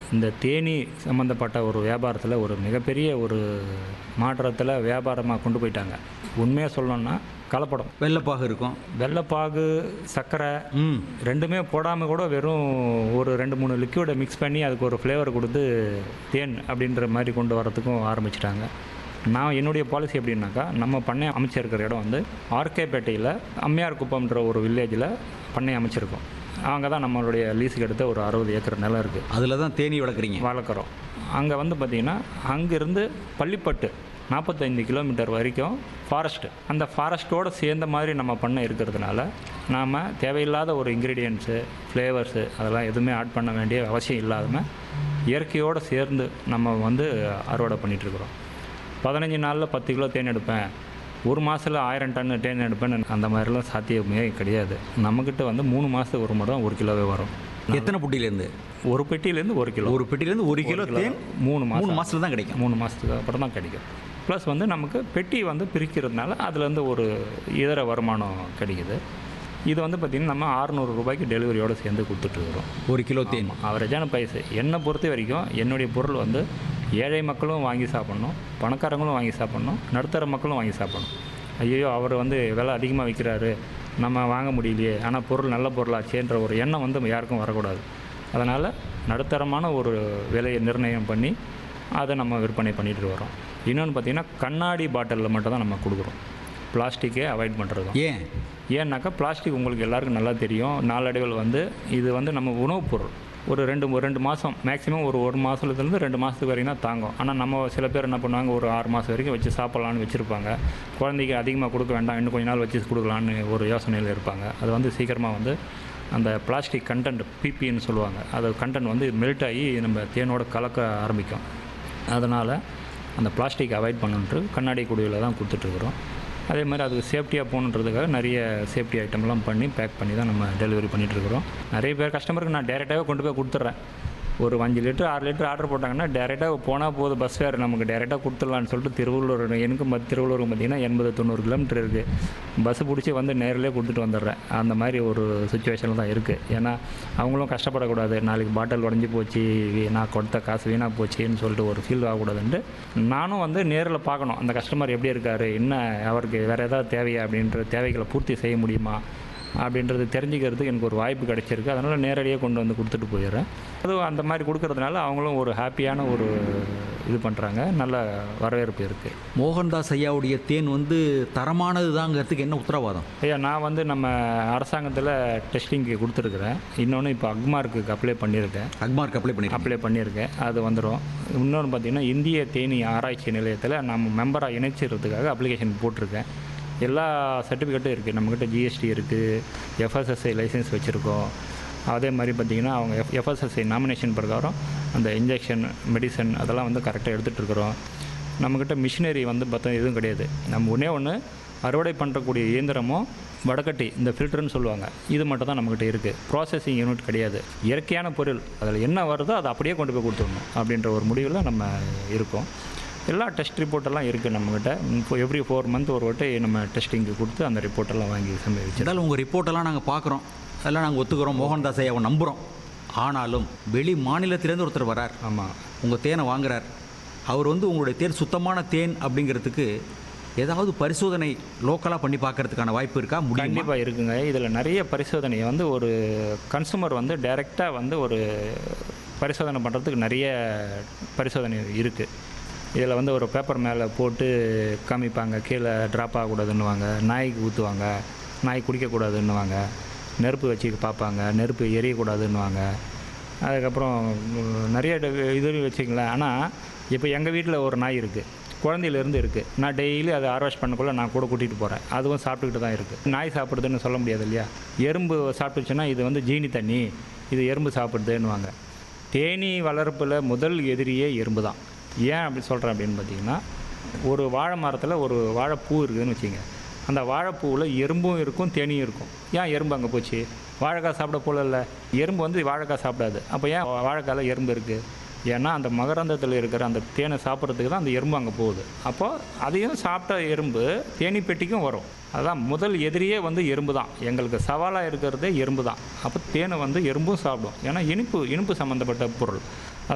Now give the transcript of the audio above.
இந்த தேனி சம்மந்தப்பட்ட ஒரு வியாபாரத்தில் ஒரு மிகப்பெரிய ஒரு மாற்றத்தில் வியாபாரமாக கொண்டு போயிட்டாங்க உண்மையாக சொல்லணும்னா கலப்படம் வெள்ளப்பாக இருக்கும் வெள்ளைப்பாகு சர்க்கரை ம் ரெண்டுமே போடாமல் கூட வெறும் ஒரு ரெண்டு மூணு லிக்விடை மிக்ஸ் பண்ணி அதுக்கு ஒரு ஃப்ளேவர் கொடுத்து தேன் அப்படின்ற மாதிரி கொண்டு வரத்துக்கும் ஆரம்பிச்சிட்டாங்க நான் என்னுடைய பாலிசி எப்படின்னாக்கா நம்ம பண்ணை அமைச்சிருக்கிற இடம் வந்து ஆர்கேபேட்டையில் அம்மையார் குப்பம்ன்ற ஒரு வில்லேஜில் பண்ணை அமைச்சிருக்கோம் அங்கே தான் நம்மளுடைய லீஸுக்கு எடுத்த ஒரு அறுபது ஏக்கர் நிலம் இருக்குது அதில் தான் தேனி வளர்க்குறீங்க வளர்க்குறோம் அங்கே வந்து பார்த்திங்கன்னா அங்கேருந்து பள்ளிப்பட்டு நாற்பத்தைந்து கிலோமீட்டர் வரைக்கும் ஃபாரஸ்ட்டு அந்த ஃபாரஸ்ட்டோடு சேர்ந்த மாதிரி நம்ம பண்ண இருக்கிறதுனால நாம் தேவையில்லாத ஒரு இன்க்ரீடியன்ஸு ஃப்ளேவர்ஸு அதெல்லாம் எதுவுமே ஆட் பண்ண வேண்டிய அவசியம் இல்லாமல் இயற்கையோடு சேர்ந்து நம்ம வந்து அறுவடை பண்ணிகிட்ருக்குறோம் பதினஞ்சு நாளில் பத்து கிலோ தேன் எடுப்பேன் ஒரு மாதத்தில் ஆயிரம் டன் தேன் எடுப்பேன்னு அந்த மாதிரிலாம் சாத்தியமே கிடையாது நம்மக்கிட்ட வந்து மூணு மாதத்துக்கு ஒரு முறை தான் ஒரு கிலோவே வரும் எத்தனை புட்டியிலேருந்து ஒரு பெட்டியிலேருந்து ஒரு கிலோ ஒரு பெட்டியிலேருந்து ஒரு கிலோ கிலோ தேன் மூணு மாதம் மூணு மாதத்துல தான் கிடைக்கும் மூணு மாதத்துக்கு அப்புறம் தான் கிடைக்கும் ப்ளஸ் வந்து நமக்கு பெட்டி வந்து பிரிக்கிறதுனால அதுலேருந்து ஒரு இதர வருமானம் கிடைக்குது இது வந்து பார்த்திங்கன்னா நம்ம 600 ரூபாய்க்கு டெலிவரியோடு சேர்ந்து கொடுத்துட்ருக்குறோம் ஒரு கிலோ தேன் அவரேஜான ப்ரைஸு என்னை பொறுத்த வரைக்கும் என்னுடைய பொருள் வந்து ஏழை மக்களும் வாங்கி சாப்பிட்ணும் பணக்காரங்களும் வாங்கி சாப்பிட்ணும் நடுத்தர மக்களும் வாங்கி சாப்பிட்ணும் ஐயோ அவர் வந்து விலை அதிகமாக விற்கிறாரு நம்ம வாங்க முடியலையே ஆனால் பொருள் நல்ல பொருளாச்சேன்ற ஒரு எண்ணம் வந்து யாருக்கும் வரக்கூடாது அதனால் நடுத்தரமான ஒரு விலையை நிர்ணயம் பண்ணி அதை நம்ம விற்பனை பண்ணிட்டு வரோம் இன்னொன்று பார்த்திங்கன்னா கண்ணாடி பாட்டிலில் மட்டும் தான் நம்ம கொடுக்குறோம் பிளாஸ்டிக்கே அவாய்ட் பண்ணுறது ஏன் ஏன்னாக்கா பிளாஸ்டிக் உங்களுக்கு எல்லாருக்கும் நல்லா தெரியும் நாளடைவில் வந்து இது வந்து நம்ம உணவுப் பொருள் ஒரு ரெண்டு ஒரு ரெண்டு மாதம் மேக்ஸிமம் ஒரு ஒரு மாதத்துலேருந்து ரெண்டு மாதத்துக்கு வரைக்கும் தான் தாங்கும் ஆனால் நம்ம சில பேர் என்ன பண்ணுவாங்க ஒரு ஆறு மாதம் வரைக்கும் வச்சு சாப்பிட்லான்னு வச்சுருப்பாங்க குழந்தைக்கு அதிகமாக கொடுக்க வேண்டாம் இன்னும் கொஞ்ச நாள் வச்சு கொடுக்கலான்னு ஒரு யோசனையில் இருப்பாங்க அது வந்து சீக்கிரமாக வந்து அந்த பிளாஸ்டிக் கண்டென்ட் பிபின்னு சொல்லுவாங்க அது கண்டென்ட் வந்து மெல்ட் ஆகி நம்ம தேனோட கலக்க ஆரம்பிக்கும் அதனால் அந்த பிளாஸ்டிக் அவாய்ட் பண்ணுன்ட்டு கண்ணாடி குடியில் தான் கொடுத்துட்ருக்குறோம் அதே மாதிரி அதுக்கு சேஃப்டியாக போகணுன்றதுக்காக நிறைய சேஃப்டி ஐட்டம்லாம் பண்ணி பேக் பண்ணி தான் நம்ம டெலிவரி பண்ணிகிட்ருக்குறோம் நிறைய பேர் கஸ்டமருக்கு நான் டேரெக்டாகவே கொண்டு போய் கொடுத்துட்றேன் ஒரு அஞ்சு லிட்டர் ஆறு லிட்டர் ஆர்டர் போட்டாங்கன்னா டேரெக்டாக போனால் போதும் பஸ் ஃபேர் நமக்கு டேரெக்டாக கொடுத்துடலான்னு சொல்லிட்டு திருவள்ளூர் எனக்கும் மத் திருவள்ளூருக்கு பார்த்தீங்கன்னா எண்பது தொண்ணூறு கிலோமீட்டர் இருக்குது பஸ்ஸு பிடிச்சி வந்து நேரிலே கொடுத்துட்டு வந்துடுறேன் அந்த மாதிரி ஒரு சுச்சுவேஷனில் தான் இருக்குது ஏன்னா அவங்களும் கஷ்டப்படக்கூடாது நாளைக்கு பாட்டில் உடஞ்சி போச்சு வீ- நான் கொடுத்த காசு வீணாக போச்சுன்னு சொல்லிட்டு ஒரு ஃபீல் ஆகக்கூடாதுன்ட்டு நானும் வந்து நேரில் பார்க்கணும் அந்த கஸ்டமர் எப்படி இருக்கார் என்ன அவருக்கு வேறு ஏதாவது தேவையா அப்படின்ற தேவைகளை பூர்த்தி செய்ய முடியுமா அப்படின்றது தெரிஞ்சுக்கிறதுக்கு எனக்கு ஒரு வாய்ப்பு கிடைச்சிருக்கு அதனால் நேரடியாக கொண்டு வந்து கொடுத்துட்டு போயிடுறேன் அதுவும் அந்த மாதிரி கொடுக்கறதுனால அவங்களும் ஒரு ஹாப்பியான ஒரு இது பண்ணுறாங்க நல்ல வரவேற்பு இருக்குது மோகன்தாஸ் ஐயாவுடைய தேன் வந்து தரமானது தாங்கிறதுக்கு என்ன உத்தரவாதம் ஐயா நான் வந்து நம்ம அரசாங்கத்தில் டெஸ்டிங்க்கு கொடுத்துருக்குறேன் இன்னொன்று இப்போ அக்மார்க்கு அப்ளை பண்ணியிருக்கேன் அக்மார்க் அப்ளை பண்ணிருக்கேன் அப்ளை பண்ணியிருக்கேன் அது வந்துடும் இன்னொன்று பார்த்தீங்கன்னா இந்திய தேனி ஆராய்ச்சி நிலையத்தில் நம்ம மெம்பராக இணைச்சிறதுக்காக அப்ளிகேஷன் போட்டிருக்கேன் எல்லா சர்டிஃபிகேட்டும் இருக்குது நம்மக்கிட்ட ஜிஎஸ்டி இருக்குது எஃப்எஸ்எஸ்ஐ லைசன்ஸ் வச்சுருக்கோம் அதே மாதிரி பார்த்திங்கன்னா அவங்க எஃப் எஃப்எஸ்எஸ்ஐ நாமினேஷன் பிரகாரம் அந்த இன்ஜெக்ஷன் மெடிசன் அதெல்லாம் வந்து கரெக்டாக எடுத்துகிட்டு இருக்கிறோம் நம்மக்கிட்ட மிஷினரி வந்து பார்த்தா எதுவும் கிடையாது நம்ம ஒன்றே ஒன்று அறுவடை பண்ணுறக்கூடிய இயந்திரமும் வடக்கட்டி இந்த ஃபில்டர்னு சொல்லுவாங்க இது மட்டும் தான் நம்மக்கிட்ட இருக்குது ப்ராசஸிங் யூனிட் கிடையாது இயற்கையான பொருள் அதில் என்ன வருதோ அதை அப்படியே கொண்டு போய் கொடுத்துடணும் அப்படின்ற ஒரு முடிவில் நம்ம இருக்கோம் எல்லா டெஸ்ட் ரிப்போர்ட்டெல்லாம் இருக்குது நம்மக்கிட்ட இப்போ எவ்ரி ஃபோர் மந்த் ஒரு வாட்டி நம்ம டெஸ்டிங்க்கு கொடுத்து அந்த ரிப்போர்ட்டெல்லாம் வாங்கி சமைச்சு இருந்தாலும் உங்கள் ரிப்போர்ட்டெல்லாம் நாங்கள் பார்க்குறோம் அதெல்லாம் நாங்கள் ஒத்துக்கிறோம் மோகன்தாஸ் ஐயாவை நம்புகிறோம் ஆனாலும் வெளி மாநிலத்திலேருந்து ஒருத்தர் வரார் ஆமாம் உங்கள் தேனை வாங்குறார் அவர் வந்து உங்களுடைய தேன் சுத்தமான தேன் அப்படிங்கிறதுக்கு ஏதாவது பரிசோதனை லோக்கலாக பண்ணி பார்க்கறதுக்கான வாய்ப்பு இருக்கா முடியுமா கண்டிப்பாக இருக்குங்க இதில் நிறைய பரிசோதனை வந்து ஒரு கன்சூமர் வந்து டைரெக்டாக வந்து ஒரு பரிசோதனை பண்ணுறதுக்கு நிறைய பரிசோதனை இருக்குது இதில் வந்து ஒரு பேப்பர் மேலே போட்டு காமிப்பாங்க கீழே ட்ராப் ஆகக்கூடாதுன்னுவாங்க நாய்க்கு ஊற்றுவாங்க நாய் குடிக்கக்கூடாதுன்னுவாங்க நெருப்பு வச்சு பார்ப்பாங்க நெருப்பு எரியக்கூடாதுன்னுவாங்க அதுக்கப்புறம் உம், நிறைய ட- இது வச்சுங்களேன் ஆனால் இப்போ எங்கள் வீட்டில் ஒரு நாய் இருக்குது குழந்தையிலேருந்து இருக்குது நான் டெய்லி அதை ஆர்வாஷ் பண்ணக்குள்ளே நான் கூட கூட்டிகிட்டு போகிறேன் அதுவும் சாப்பிட்டுக்கிட்டு தான் இருக்குது நாய் சாப்பிடுதுன்னு சொல்ல முடியாது இல்லையா எறும்பு சாப்பிட்டுச்சுன்னா இது வந்து ஜீனி தண்ணி இது எறும்பு சாப்பிடுதுன்னுவாங்க தேனீ வளர்ப்பில் முதல் எதிரியே எறும்பு தான் ஏன் அப்படி சொல்கிறேன் அப்படின்னு பார்த்தீங்கன்னா ஒரு வாழை மரத்தில் ஒரு வாழைப்பூ இருக்குதுன்னு வச்சுங்க அந்த வாழைப்பூவில் எறும்பும் இருக்கும் தேனியும் இருக்கும் ஏன் எறும்பு அங்கே போச்சு வாழைக்காய் சாப்பிட போல இல்லை எறும்பு வந்து வாழைக்காய் சாப்பிடாது அப்போ ஏன் வாழைக்காயில் எறும்பு இருக்குது ஏன்னா அந்த மகரந்தத்தில் இருக்கிற அந்த தேனை சாப்பிட்றதுக்கு தான் அந்த எறும்பு அங்கே போகுது அப்போ அதையும் சாப்பிட்ட எறும்பு தேனி பெட்டிக்கும் வரும் அதான் முதல் எதிரியே வந்து எறும்பு தான் எங்களுக்கு சவாலாக இருக்கிறதே எறும்பு தான் அப்போ தேனை வந்து எறும்பும் சாப்பிடும் ஏன்னா இனிப்பு இனிப்பு சம்மந்தப்பட்ட பொருள்